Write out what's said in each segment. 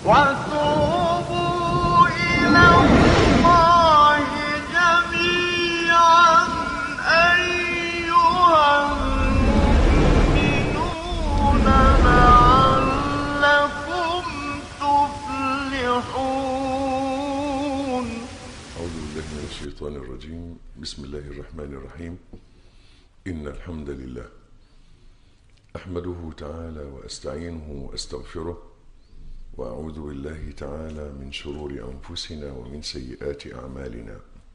وتوبوا إلى الله جميعا أيها المؤمنون لعلكم تفلحون أعوذ بالله من الشيطان الرجيم بسم الله الرحمن الرحيم إن الحمد لله أحمده تعالى وأستعينه وأستغفره وأعوذ بالله تعالى من شرور أنفسنا ومن سيئات أعمالنا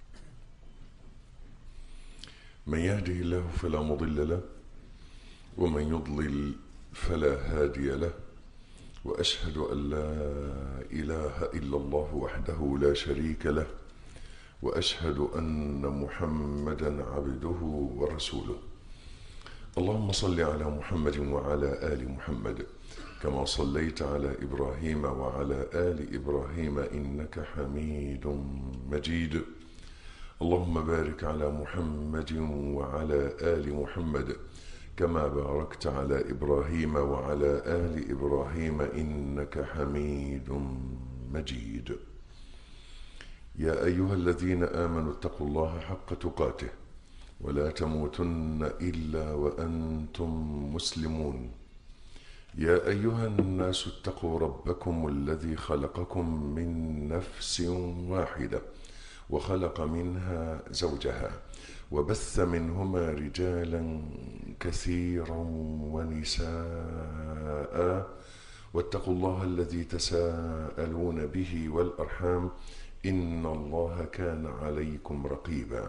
من يهده الله فلا مضل له ومن يضلل فلا هادي له وأشهد أن لا إله إلا الله وحده لا شريك له واشهد ان محمدا عبده ورسوله اللهم صل على محمد وعلى ال محمد كما صليت على ابراهيم وعلى ال ابراهيم انك حميد مجيد اللهم بارك على محمد وعلى ال محمد كما باركت على ابراهيم وعلى ال ابراهيم انك حميد مجيد يا ايها الذين امنوا اتقوا الله حق تقاته ولا تموتن الا وانتم مسلمون يا ايها الناس اتقوا ربكم الذي خلقكم من نفس واحده وخلق منها زوجها وبث منهما رجالا كثيرا ونساء واتقوا الله الذي تساءلون به والارحام ان الله كان عليكم رقيبا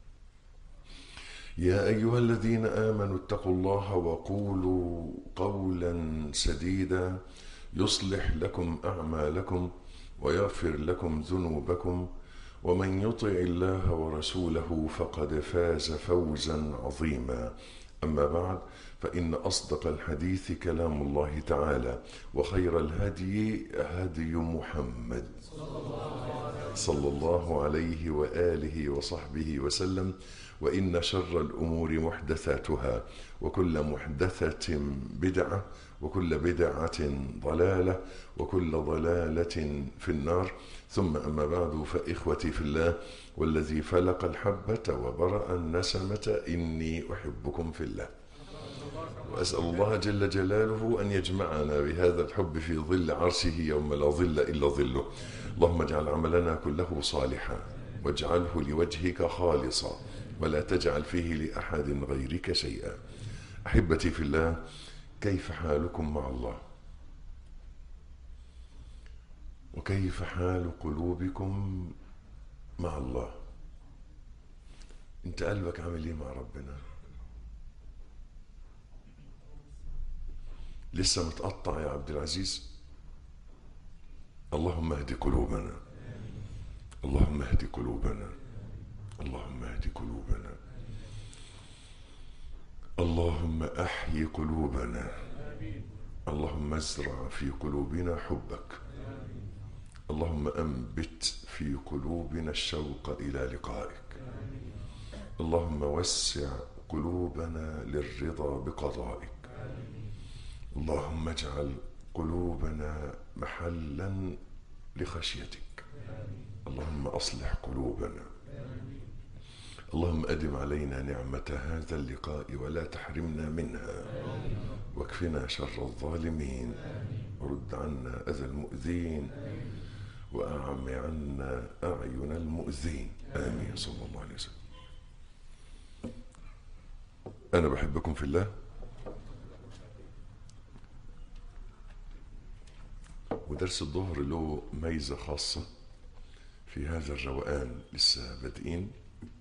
يا ايها الذين امنوا اتقوا الله وقولوا قولا سديدا يصلح لكم اعمالكم ويغفر لكم ذنوبكم ومن يطع الله ورسوله فقد فاز فوزا عظيما اما بعد فان اصدق الحديث كلام الله تعالى وخير الهدي هدي محمد صلى الله عليه واله وصحبه وسلم وان شر الامور محدثاتها وكل محدثه بدعه وكل بدعه ضلاله وكل ضلاله في النار ثم اما بعد فاخوتي في الله والذي فلق الحبه وبرا النسمه اني احبكم في الله واسال الله جل جلاله ان يجمعنا بهذا الحب في ظل عرشه يوم لا ظل الا ظله اللهم اجعل عملنا كله صالحا واجعله لوجهك خالصا ولا تجعل فيه لاحد غيرك شيئا احبتي في الله كيف حالكم مع الله وكيف حال قلوبكم مع الله انت قلبك عامل ايه مع ربنا لسه متقطع يا عبد العزيز اللهم اهد قلوبنا اللهم اهد قلوبنا اللهم اهد قلوبنا اللهم احيي قلوبنا اللهم ازرع في قلوبنا حبك اللهم انبت في قلوبنا الشوق الى لقائك اللهم وسع قلوبنا للرضا بقضائك اللهم اجعل قلوبنا محلا لخشيتك اللهم اصلح قلوبنا اللهم ادم علينا نعمه هذا اللقاء ولا تحرمنا منها واكفنا شر الظالمين ورد عنا اذى المؤذين واعم عنا اعين المؤذين امين صلى الله عليه وسلم انا بحبكم في الله ودرس الظهر له ميزة خاصة في هذا الروقان لسه بادئين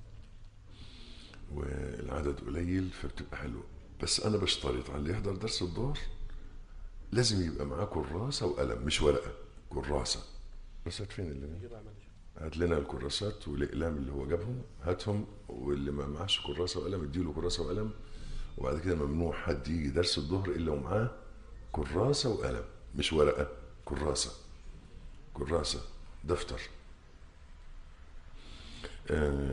والعدد قليل فبتبقى حلوة بس أنا بشترط على اللي يحضر درس الظهر لازم يبقى معاه كراسة وقلم مش ورقة كراسة كراسات فين اللي هات لنا الكراسات والأقلام اللي هو جابهم هاتهم واللي ما معاش كراسة وقلم اديله كراسة وقلم وبعد كده ممنوع حد يجي درس الظهر إلا ومعاه كراسة وقلم مش ورقة كراسة كراسة دفتر آه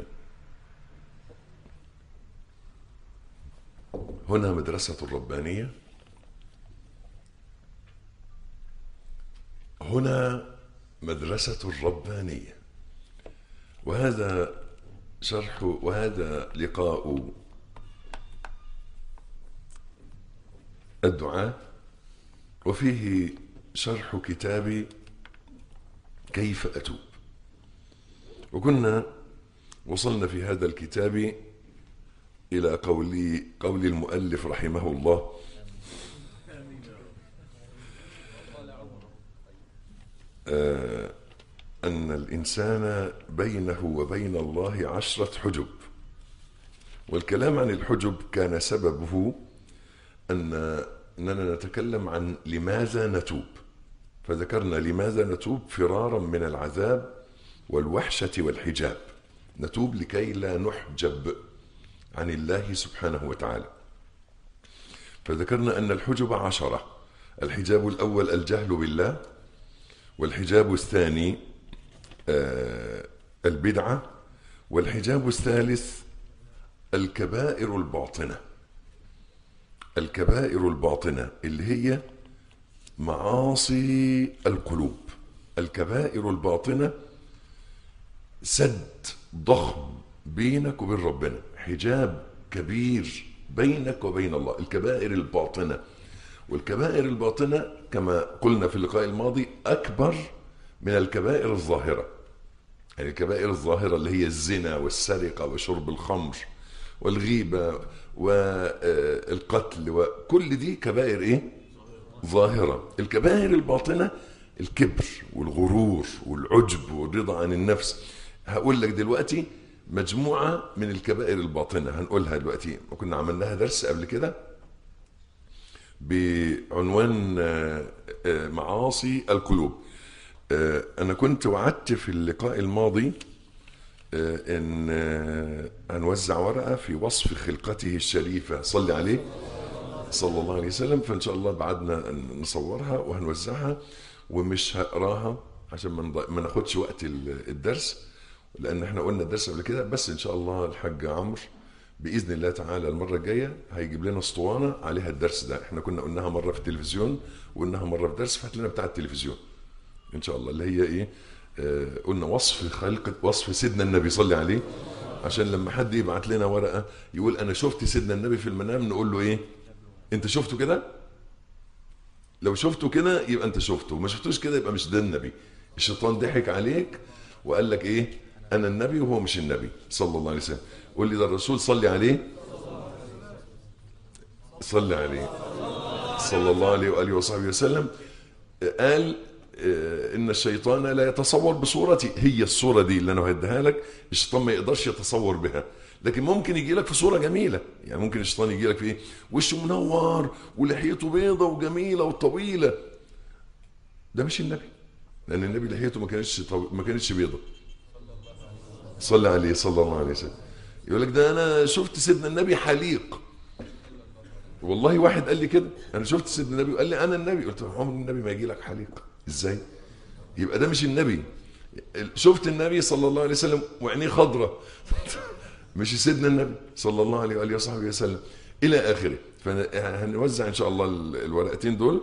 هنا مدرسة الربانية هنا مدرسة الربانية وهذا شرح وهذا لقاء الدعاء وفيه شرح كتاب كيف أتوب وكنا وصلنا في هذا الكتاب إلى قول قول المؤلف رحمه الله آه أن الإنسان بينه وبين الله عشرة حجب والكلام عن الحجب كان سببه أن أننا نتكلم عن لماذا نتوب فذكرنا لماذا نتوب فرارا من العذاب والوحشة والحجاب نتوب لكي لا نحجب عن الله سبحانه وتعالى فذكرنا أن الحجب عشرة الحجاب الأول الجهل بالله والحجاب الثاني آه البدعة والحجاب الثالث الكبائر الباطنة الكبائر الباطنة اللي هي معاصي القلوب الكبائر الباطنة سد ضخم بينك وبين ربنا حجاب كبير بينك وبين الله الكبائر الباطنة والكبائر الباطنة كما قلنا في اللقاء الماضي أكبر من الكبائر الظاهرة يعني الكبائر الظاهرة اللي هي الزنا والسرقة وشرب الخمر والغيبة والقتل وكل دي كبائر ايه ظاهرة الكبائر الباطنة الكبر والغرور والعجب والرضا عن النفس هقول لك دلوقتي مجموعة من الكبائر الباطنة هنقولها دلوقتي وكنا عملناها درس قبل كده بعنوان معاصي القلوب أنا كنت وعدت في اللقاء الماضي ان هنوزع ورقه في وصف خلقته الشريفه صلي عليه صلى الله عليه وسلم فان شاء الله بعدنا نصورها وهنوزعها ومش هقراها عشان ما ناخدش وقت الدرس لان احنا قلنا الدرس قبل كده بس ان شاء الله الحاج عمرو باذن الله تعالى المره الجايه هيجيب لنا اسطوانه عليها الدرس ده احنا كنا قلناها مره في التلفزيون وقلناها مره في درس فهات لنا بتاع التلفزيون ان شاء الله اللي هي ايه آه قلنا وصف خلق وصف سيدنا النبي صلى عليه عشان لما حد يبعت لنا ورقه يقول انا شفت سيدنا النبي في المنام نقول له ايه انت شفته كده لو شفته كده يبقى انت شفته ما شفتوش كده يبقى مش ده النبي الشيطان ضحك عليك وقال لك ايه انا النبي وهو مش النبي صلى الله عليه وسلم قول لي ده الرسول صلي عليه صلي عليه صلى الله عليه واله وصحبه وسلم قال ان الشيطان لا يتصور بصورتي هي الصوره دي اللي انا هديها لك الشيطان ما يقدرش يتصور بها لكن ممكن يجي لك في صوره جميله يعني ممكن الشيطان يجي لك في ايه وشه منور ولحيته بيضه وجميله وطويله ده مش النبي لان النبي لحيته ما كانتش طو... ما كانتش بيضه صلى عليه صلى الله عليه وسلم يقول لك ده انا شفت سيدنا النبي حليق والله واحد قال لي كده انا شفت سيدنا النبي وقال لي انا النبي قلت له عمر النبي ما يجي لك حليق ازاي يبقى ده مش النبي شفت النبي صلى الله عليه وسلم وعينيه خضراء مش سيدنا النبي صلى الله عليه واله وصحبه وسلم الى اخره فهنوزع ان شاء الله الورقتين دول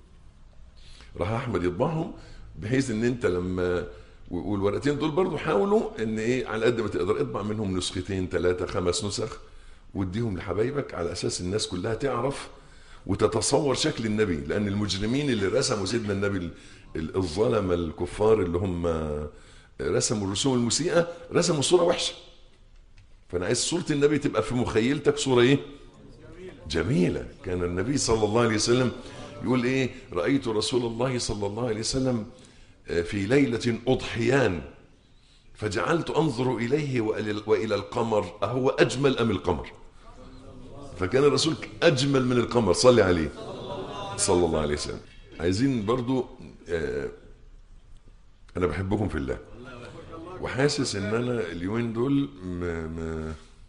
راح احمد يطبعهم بحيث ان انت لما والورقتين دول برضو حاولوا ان ايه على قد ما تقدر اطبع منهم نسختين ثلاثه خمس نسخ واديهم لحبايبك على اساس الناس كلها تعرف وتتصور شكل النبي لان المجرمين اللي رسموا سيدنا النبي الظلمه الكفار اللي هم رسموا الرسوم المسيئه رسموا صوره وحشه فانا عايز صوره النبي تبقى في مخيلتك صوره ايه جميله كان النبي صلى الله عليه وسلم يقول ايه رايت رسول الله صلى الله عليه وسلم في ليله اضحيان فجعلت انظر اليه والى القمر اهو اجمل ام القمر فكان الرسول اجمل من القمر صلي عليه صلى الله عليه وسلم عايزين برضو آه انا بحبكم في الله وحاسس ان انا اليومين دول م م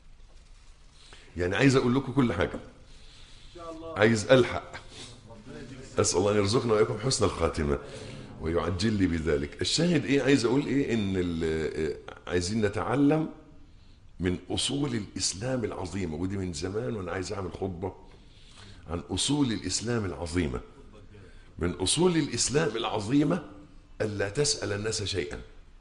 يعني عايز اقول لكم كل حاجه عايز الحق اسال الله ان يرزقنا واياكم حسن الخاتمه ويعجل لي بذلك الشاهد ايه عايز اقول ايه ان عايزين نتعلم من اصول الاسلام العظيمه ودي من زمان وانا عايز اعمل خطبه عن اصول الاسلام العظيمه من اصول الاسلام العظيمه ألا تسأل الناس شيئا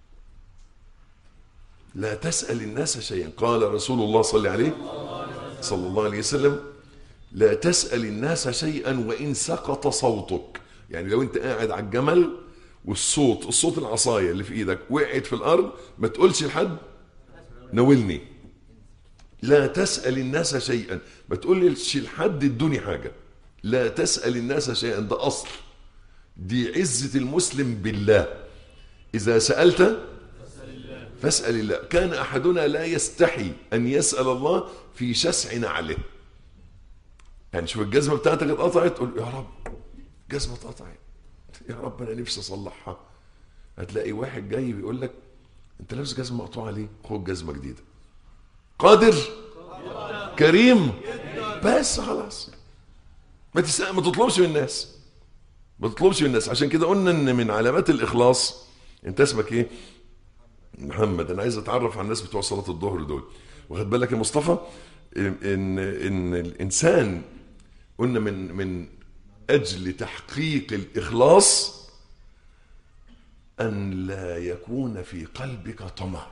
لا تسأل الناس شيئا قال رسول الله صلى عليه صلى الله عليه وسلم لا تسأل الناس شيئا وإن سقط صوتك يعني لو أنت قاعد على الجمل والصوت الصوت العصاية اللي في إيدك وقعت في الأرض ما تقولش لحد ناولني لا تسأل الناس شيئا ما تقولش لحد ادوني حاجة لا تسأل الناس شيئا ده أصل دي عزة المسلم بالله إذا سألت فاسأل الله كان أحدنا لا يستحي أن يسأل الله في شسع نعله يعني شوف الجزمة بتاعتك اتقطعت تقول يا رب جزمة اتقطعت يا رب أنا نفسي أصلحها هتلاقي واحد جاي بيقول لك أنت لابس جزمة مقطوعة ليه؟ خد جزمة جديدة قادر كريم بس خلاص ما تسأل ما تطلبش من الناس ما تطلبش من الناس عشان كده قلنا ان من علامات الاخلاص انت اسمك ايه محمد انا عايز اتعرف على الناس بتوع صلاه الظهر دول واخد بالك يا مصطفى ان ان الانسان قلنا من من اجل تحقيق الاخلاص ان لا يكون في قلبك طمع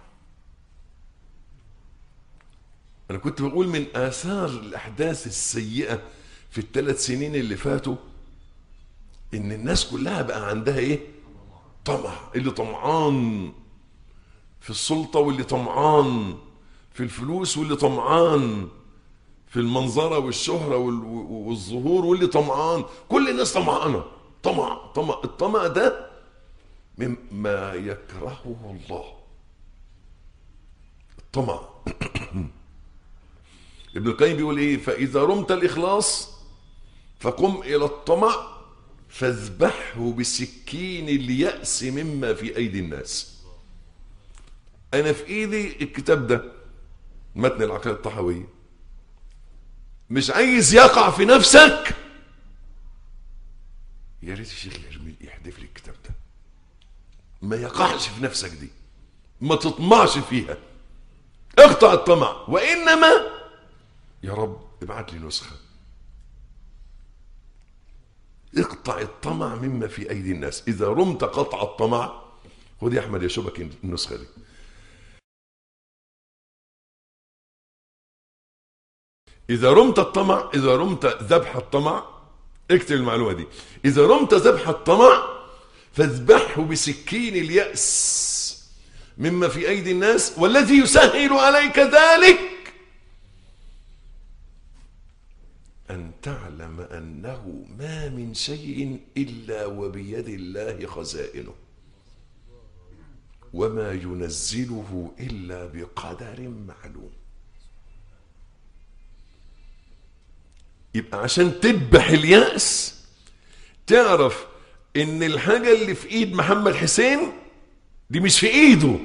انا كنت بقول من اثار الاحداث السيئه في الثلاث سنين اللي فاتوا ان الناس كلها بقى عندها ايه طمع اللي طمعان في السلطه واللي طمعان في الفلوس واللي طمعان في المنظره والشهره وال- والظهور واللي طمعان كل الناس طمعانه طمع طمع الطمع ده مما يكرهه الله الطمع ابن القيم بيقول ايه فاذا رمت الاخلاص فقم الى الطمع فاذبحه بسكين اليأس مما في أيدي الناس أنا في إيدي الكتاب ده متن العقيدة الطحوية مش عايز يقع في نفسك يا ريت الشيخ يرمي يحذف لي الكتاب ده ما يقعش في نفسك دي ما تطمعش فيها اقطع الطمع وإنما يا رب ابعت لي نسخه اقطع الطمع مما في ايدي الناس اذا رمت قطع الطمع خد يا احمد يا شبك النسخه دي اذا رمت الطمع اذا رمت ذبح الطمع اكتب المعلومه دي اذا رمت ذبح الطمع فاذبحه بسكين الياس مما في ايدي الناس والذي يسهل عليك ذلك أن تعلم أنه ما من شيء إلا وبيد الله خزائنه وما ينزله إلا بقدر معلوم يبقى عشان تذبح اليأس تعرف إن الحاجة اللي في إيد محمد حسين دي مش في إيده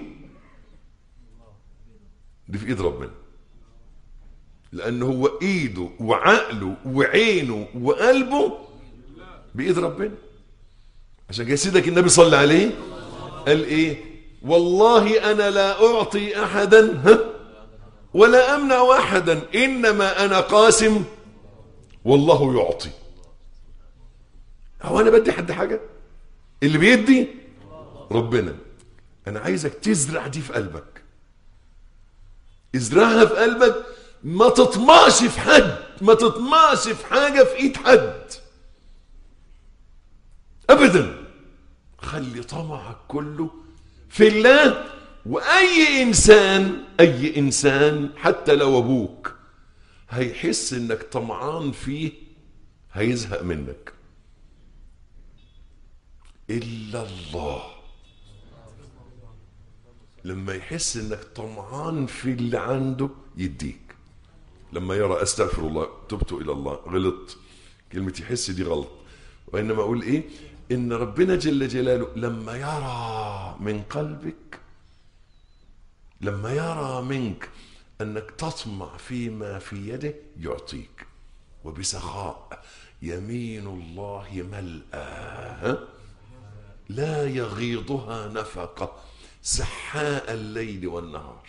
دي في إيد ربنا لأن هو إيده وعقله وعينه وقلبه بإيد ربنا عشان كده سيدك النبي صلى عليه قال إيه والله أنا لا أعطي أحدا ها ولا أمنع أحدا إنما أنا قاسم والله يعطي هو أنا بدي حد حاجة اللي بيدي ربنا أنا عايزك تزرع دي في قلبك ازرعها في قلبك ما تطمعش في حد ما تطمعش في حاجة في ايد حد ابدا خلي طمعك كله في الله واي انسان اي انسان حتى لو ابوك هيحس انك طمعان فيه هيزهق منك الا الله لما يحس انك طمعان في اللي عنده يديك لما يرى استغفر الله تبت الى الله غلط كلمه يحس دي غلط وانما اقول ايه ان ربنا جل جلاله لما يرى من قلبك لما يرى منك انك تطمع فيما في يده يعطيك وبسخاء يمين الله ملأى لا يغيضها نفقه سحاء الليل والنهار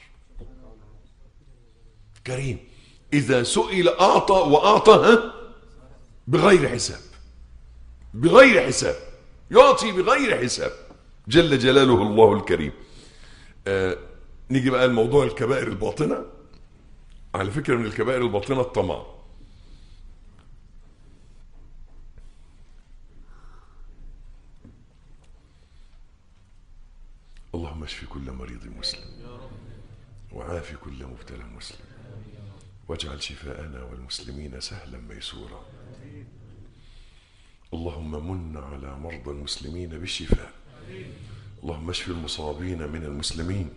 كريم إذا سئل أعطى وأعطى ها بغير حساب بغير حساب يعطي بغير حساب جل جلاله الله الكريم آه نيجي بقى لموضوع الكبائر الباطنة على فكرة من الكبائر الباطنة الطمع اللهم اشف كل مريض مسلم وعافي كل مبتلى مسلم واجعل شفاءنا والمسلمين سهلا ميسورا اللهم من على مرضى المسلمين بالشفاء اللهم اشف المصابين من المسلمين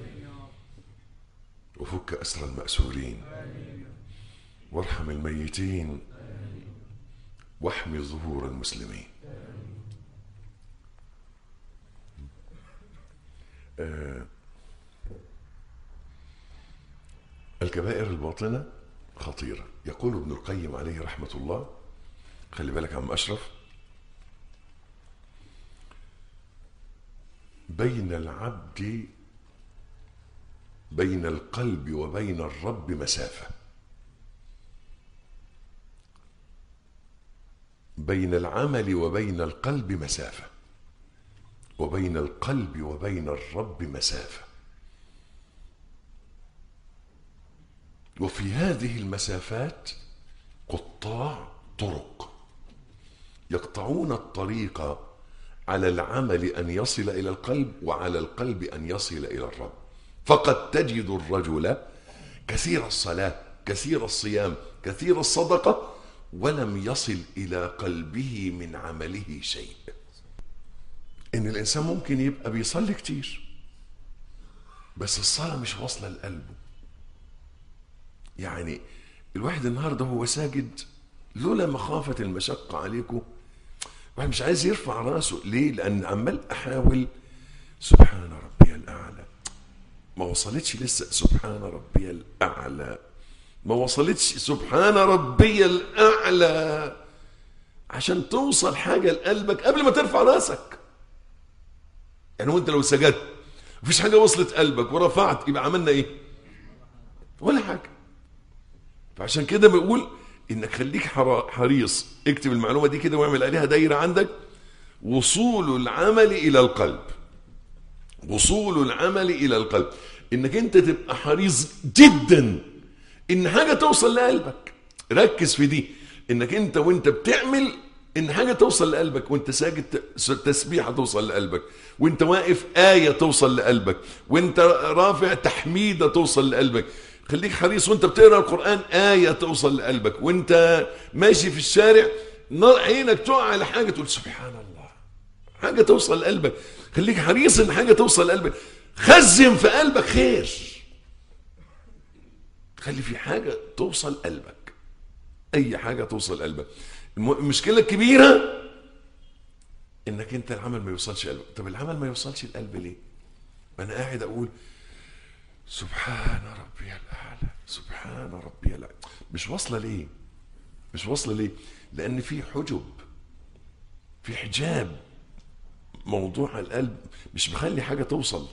وفك أسر المأسورين وارحم الميتين واحمي ظهور المسلمين آه الكبائر الباطنة خطيرة يقول ابن القيم عليه رحمة الله خلي بالك عم أشرف بين العبد بين القلب وبين الرب مسافة بين العمل وبين القلب مسافة وبين القلب وبين الرب مسافة وفي هذه المسافات قطاع طرق يقطعون الطريق على العمل ان يصل الى القلب وعلى القلب ان يصل الى الرب فقد تجد الرجل كثير الصلاه كثير الصيام كثير الصدقه ولم يصل الى قلبه من عمله شيء ان الانسان ممكن يبقى بيصلي كتير بس الصلاه مش واصله لقلبه يعني الواحد النهارده هو ساجد لولا مخافه المشقه عليكم الواحد مش عايز يرفع راسه ليه لان عمال احاول سبحان ربي الاعلى ما وصلتش لسه سبحان ربي الاعلى ما وصلتش سبحان ربي الاعلى عشان توصل حاجه لقلبك قبل ما ترفع راسك يعني وانت لو سجدت مفيش حاجه وصلت قلبك ورفعت يبقى عملنا ايه ولا حاجه فعشان كده بقول انك خليك حريص اكتب المعلومه دي كده واعمل عليها دايره عندك وصول العمل الى القلب وصول العمل الى القلب انك انت تبقى حريص جدا ان حاجه توصل لقلبك ركز في دي انك انت وانت بتعمل ان حاجه توصل لقلبك وانت ساجد تسبيحه توصل لقلبك وانت واقف ايه توصل لقلبك وانت رافع تحميده توصل لقلبك خليك حريص وانت بتقرا القران ايه توصل لقلبك وانت ماشي في الشارع نار عينك تقع على حاجه تقول سبحان الله حاجه توصل لقلبك خليك حريص ان حاجه توصل لقلبك خزن في قلبك خير خلي في حاجه توصل قلبك اي حاجه توصل قلبك المشكله الكبيره انك انت العمل ما يوصلش قلبك طب العمل ما يوصلش القلب ليه انا قاعد اقول سبحان ربي الاعلى سبحان ربي الاعلى مش واصله ليه مش واصله ليه لان في حجب في حجاب موضوع القلب مش مخلي حاجه توصل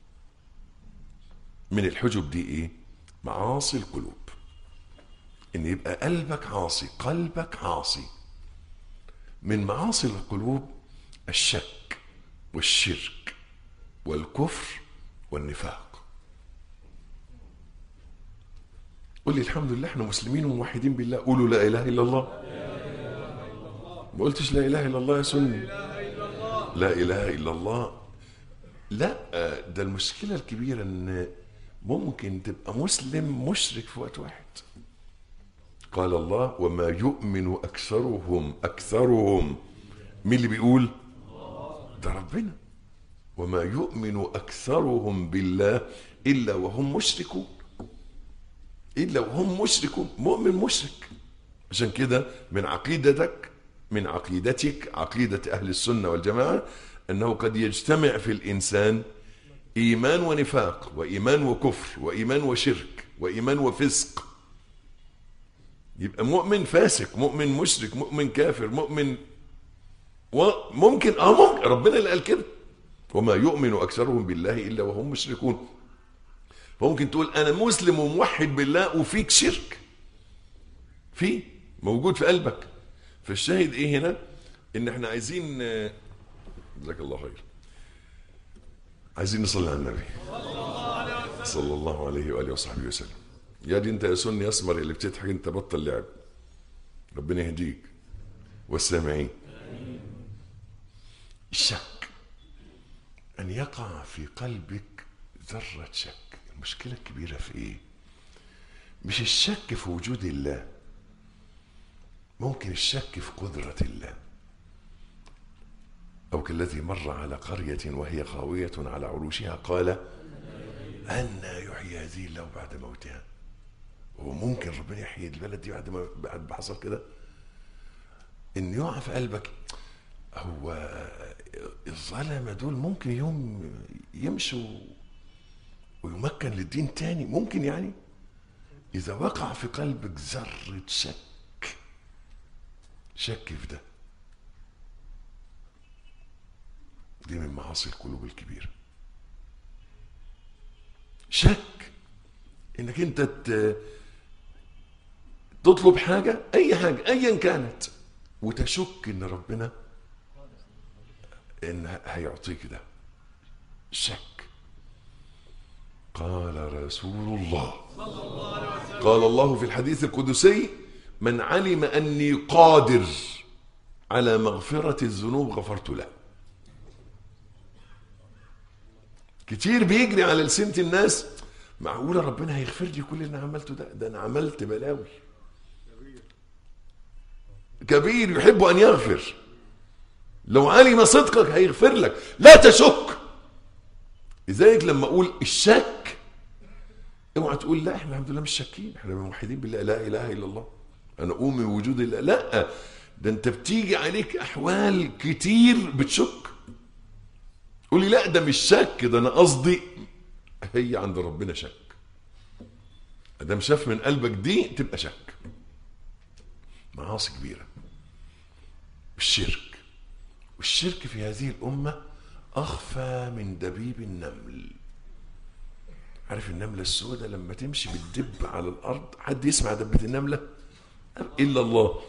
من الحجب دي ايه معاصي القلوب ان يبقى قلبك عاصي قلبك عاصي من معاصي القلوب الشك والشرك والكفر والنفاق قل لي الحمد لله احنا مسلمين وموحدين بالله قولوا لا اله الا الله ما قلتش لا اله الا الله يا سني لا اله الا الله لا ده المشكله الكبيره ان ممكن تبقى مسلم مشرك في وقت واحد قال الله وما يؤمن اكثرهم اكثرهم مين اللي بيقول ده ربنا وما يؤمن اكثرهم بالله الا وهم مشركون الا وهم مشركون مؤمن مشرك عشان كده من عقيدتك من عقيدتك عقيده اهل السنه والجماعه انه قد يجتمع في الانسان ايمان ونفاق وايمان وكفر وايمان وشرك وايمان وفسق يبقى مؤمن فاسق مؤمن مشرك مؤمن كافر مؤمن وممكن اه ممكن ربنا اللي قال كده وما يؤمن اكثرهم بالله الا وهم مشركون فممكن تقول انا مسلم وموحد بالله وفيك شرك في موجود في قلبك فالشاهد ايه هنا ان احنا عايزين جزاك الله خير عايزين نصلي على النبي صلى الله عليه واله وصحبه وسلم يا دي انت يا سني اسمر اللي بتضحك انت بطل لعب ربنا يهديك والسامعين الشك ان يقع في قلبك ذره شك المشكله الكبيره في ايه مش الشك في وجود الله ممكن الشك في قدره الله أو كالذي مر على قرية وهي خاوية على عروشها قال أن يحيي هذه الله بعد موتها هو ممكن ربنا يحيي البلد دي بعد ما بعد ما حصل كده إن يقع في قلبك هو الظلمة دول ممكن يوم يمشوا ويمكن للدين تاني ممكن يعني إذا وقع في قلبك ذرة شك شك في ده دي من معاصي القلوب الكبيرة شك انك انت ت- تطلب حاجة اي حاجة ايا كانت وتشك ان ربنا ان هيعطيك ده شك قال رسول الله قال الله في الحديث القدسي من علم اني قادر على مغفرة الذنوب غفرت له كتير بيجري على لسنة الناس معقولة ربنا هيغفر لي كل اللي انا عملته ده ده انا عملت بلاوي كبير يحب ان يغفر لو علم صدقك هيغفر لك لا تشك لذلك لما اقول الشك اوعى تقول لا احنا الحمد لله مش شاكين احنا موحدين بالله لا اله الا الله انا اؤمن بوجود الله لا ده انت بتيجي عليك احوال كتير بتشك قول لي لا ده مش شك ده انا قصدي هي عند ربنا شك ادام شاف من قلبك دي تبقى شك معاصي كبيره الشرك والشرك في هذه الامه اخفى من دبيب النمل عارف النمله السوداء لما تمشي بتدب على الارض حد يسمع دبه النمله الا الله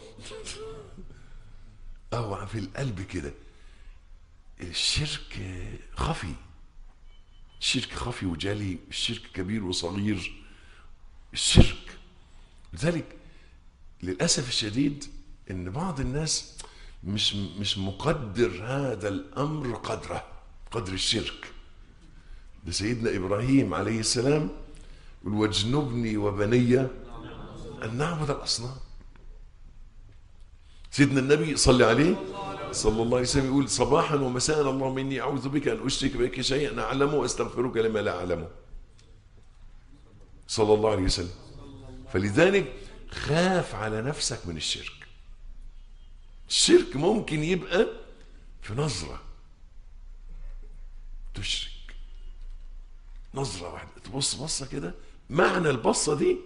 اوعى في القلب كده الشرك خفي الشرك خفي وجلي الشرك كبير وصغير الشرك لذلك للاسف الشديد ان بعض الناس مش مش مقدر هذا الامر قدره قدر الشرك ده سيدنا ابراهيم عليه السلام يقول واجنبني وبني ان نعبد الاصنام سيدنا النبي صلى عليه صلى الله عليه وسلم يقول صباحا ومساء اللهم اني اعوذ بك ان اشرك بك شيئا اعلمه واستغفرك لما لا اعلمه صلى الله عليه وسلم فلذلك خاف على نفسك من الشرك الشرك ممكن يبقى في نظرة تشرك نظرة واحدة تبص بصة كده معنى البصة دي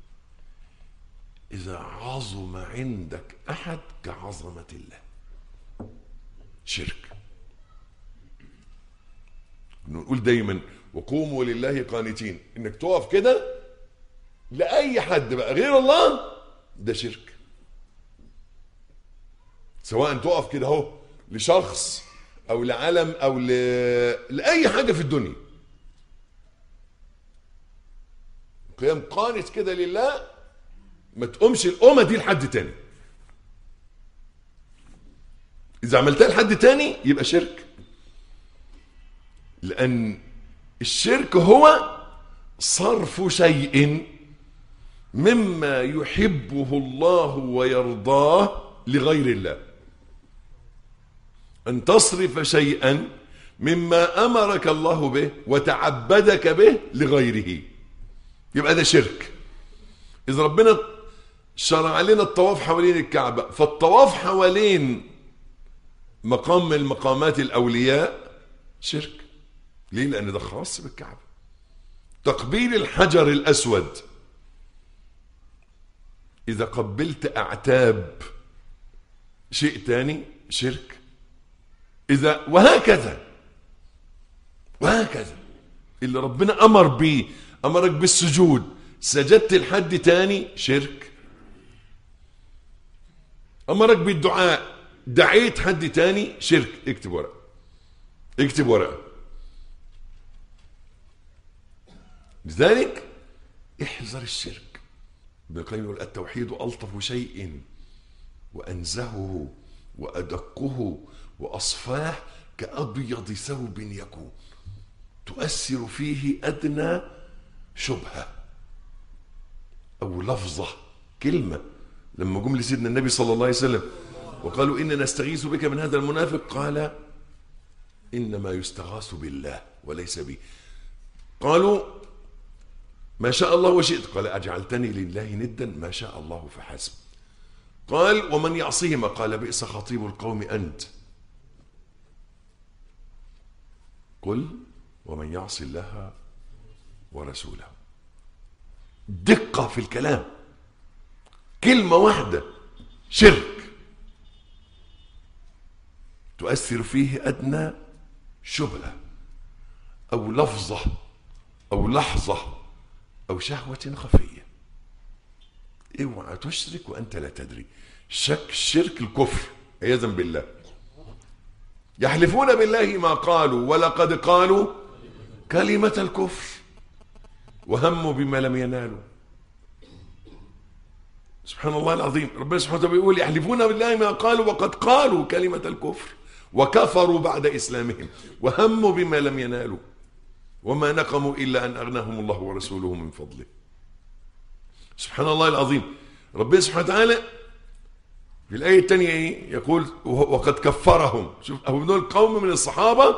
إذا عظم عندك أحد كعظمة الله شرك نقول دايما وقوموا لله قانتين انك تقف كده لاي حد بقى غير الله ده شرك سواء تقف كده اهو لشخص او لعلم او ل... لاي حاجه في الدنيا قيام قانت كده لله ما تقومش القومه دي لحد تاني اذا عملتها لحد تاني يبقى شرك لان الشرك هو صرف شيء مما يحبه الله ويرضاه لغير الله ان تصرف شيئا مما امرك الله به وتعبدك به لغيره يبقى ده شرك اذا ربنا شرع لنا الطواف حوالين الكعبه فالطواف حوالين مقام من مقامات الاولياء شرك ليه لان ده خاص بالكعبه تقبيل الحجر الاسود اذا قبلت اعتاب شيء تاني شرك اذا وهكذا وهكذا اللي ربنا امر بيه امرك بالسجود سجدت لحد تاني شرك امرك بالدعاء دعيت حد تاني شرك اكتب ورقه اكتب ورقه لذلك احذر الشرك ابن القيم يقول التوحيد ألطف شيء وأنزهه وأدقه وأصفاه كأبيض ثوب يكون تؤثر فيه أدنى شبهة أو لفظة كلمة لما جم لسيدنا النبي صلى الله عليه وسلم وقالوا إننا نستغيث بك من هذا المنافق قال إنما يستغاث بالله وليس بي قالوا ما شاء الله وشئت قال أجعلتني لله ندا ما شاء الله فحسب قال ومن يعصيهما قال بئس خطيب القوم أنت قل ومن يعصي الله ورسوله دقة في الكلام كلمة واحدة شرك تؤثر فيه أدنى شبهة أو لفظة أو لحظة أو شهوة خفية اوعى تشرك وأنت لا تدري شك شرك الكفر عياذا بالله يحلفون بالله ما قالوا ولقد قالوا كلمة الكفر وهموا بما لم ينالوا سبحان الله العظيم ربنا سبحانه وتعالى بيقول يحلفون بالله ما قالوا وقد قالوا كلمة الكفر وكفروا بعد إسلامهم وهموا بما لم ينالوا وما نقموا إلا أن أغناهم الله ورسوله من فضله سبحان الله العظيم ربنا سبحانه وتعالى في الآية الثانية إيه؟ يقول وقد كفرهم شوف أهو دول قوم من الصحابة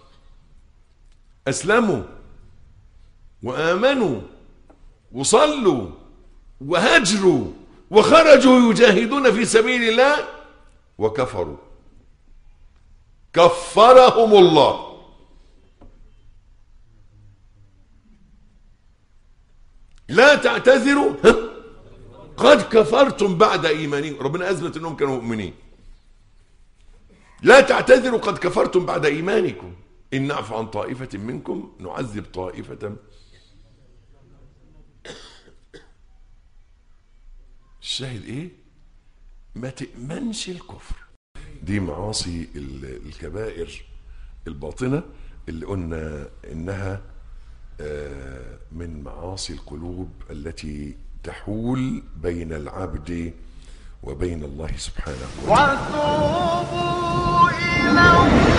أسلموا وآمنوا وصلوا وهجروا وخرجوا يجاهدون في سبيل الله وكفروا كفرهم الله لا تعتذروا ها؟ قد كفرتم بعد ايمانكم ربنا اثبت انهم كانوا مؤمنين لا تعتذروا قد كفرتم بعد ايمانكم ان نعفو عن طائفه منكم نعذب طائفه الشاهد ايه ما تأمنش الكفر دي معاصي ال- الكبائر الباطنة اللي قلنا انها آه، من معاصي القلوب التي تحول بين العبد وبين الله سبحانه وتعالى وتوبوا إلى الله